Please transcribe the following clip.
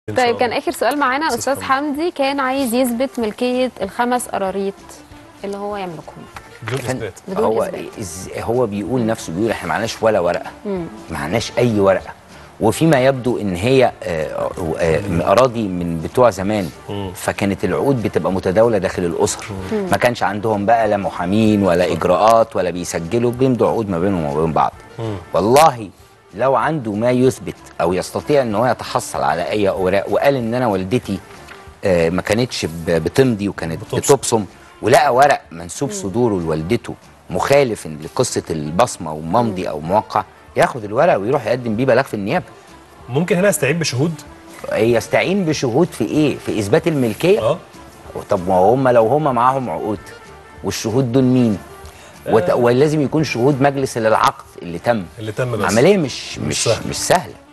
إن شاء طيب كان الله. اخر سؤال معانا أستاذ استاذ حمدي كان عايز يثبت ملكيه الخمس قراريط اللي هو يملكهم بدون فن- اثبات بدون هو إثبات. إز هو بيقول نفسه بيقول احنا معناش ولا ورقه معناش اي ورقه وفيما يبدو ان هي آه، آه، اراضي من بتوع زمان فكانت العقود بتبقى متداوله داخل الاسر ما كانش عندهم بقى لا محامين ولا اجراءات ولا بيسجلوا بيمضوا عقود ما بينهم وما بين بعض والله لو عنده ما يثبت او يستطيع ان هو يتحصل على اي اوراق وقال ان انا والدتي آه، ما كانتش ب- بتمضي وكانت بتبصم. بتبصم ولقى ورق منسوب صدوره لوالدته مخالف لقصه البصمه وممضي او موقع ياخد الورق ويروح يقدم بيه بلاغ في النيابه ممكن هنا استعين بشهود يستعين بشهود في ايه في اثبات الملكيه اه طب ما هم لو هم معاهم عقود والشهود دول مين وت... ولازم يكون شهود مجلس العقد اللي تم اللي تم بس عمليه مش مش مش سهل. مش سهله